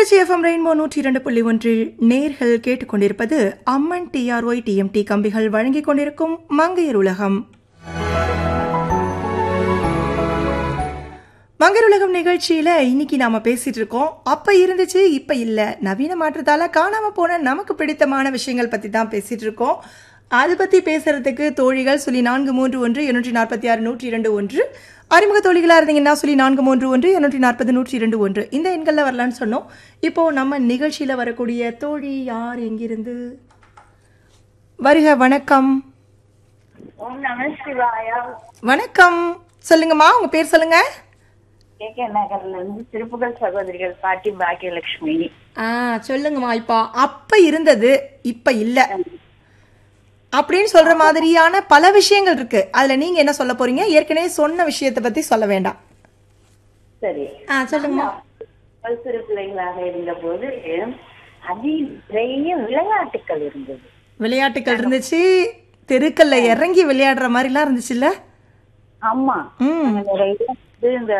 Trichy FM rainbow நூற்றி இரண்டு புள்ளி ஒன்றில் நேர்கள் கேட்டுக்கொண்டிருப்பது அம்மன் டிஆர்ஒய் டிஎம்டி கம்பிகள் வழங்கிக் கொண்டிருக்கும் மங்கையர் உலகம் மங்கையர் உலகம் நிகழ்ச்சியில இன்னைக்கு நாம பேசிட்டு இருக்கோம் அப்ப இருந்துச்சு இப்ப இல்ல நவீன மாற்றத்தால காணாம போன நமக்கு பிடித்தமான விஷயங்கள் பத்தி தான் பேசிட்டு இருக்கோம் அது பத்தி பேசுறதுக்கு தோழிகள் சொல்லி நான்கு மூன்று ஒன்று இருநூற்றி நாற்பத்தி ஆறு நூற்றி இரண்டு ஒன்று அறிமுக தோழிகளா இருந்தீங்கன்னா சொல்லி நான்கு மூன்று ஒன்று இருநூற்றி நாற்பது நூற்றி இரண்டு ஒன்று இந்த எண்கள்ல வரலான்னு சொன்னோம் இப்போ நம்ம நிகழ்ச்சியில வரக்கூடிய தோழி யார் எங்கிருந்து வருக வணக்கம் ஓம் நம சிவாயா வணக்கம் சொல்லுங்கம்மா உங்க பேர் சொல்லுங்க கே கே நகர்ல இருந்து திருப்புகழ் சகோதரிகள் பாட்டி பாக்கியலட்சுமி ஆ சொல்லுங்கம்மா இப்போ அப்ப இருந்தது இப்ப இல்ல அப்படின்னு சொல்ற மாதிரியான பல விஷயங்கள் இருக்கு அதுல நீங்க என்ன சொல்ல போறீங்க ஏற்கனவே சொன்ன விஷயத்தை பத்தி சொல்ல வேண்டாம் சரி ஆ சொல்லுங்கம்மா பல் சிறு பிள்ளைகளாக இருந்த போது அதி நிறைய விளையாட்டுகள் இருந்தது விளையாட்டுகள் இருந்துச்சு தெருக்கல்ல இறங்கி விளையாடுற மாதிரிலாம் இருந்துச்சுல்ல ஆமா ம் நிறைய வந்து இந்த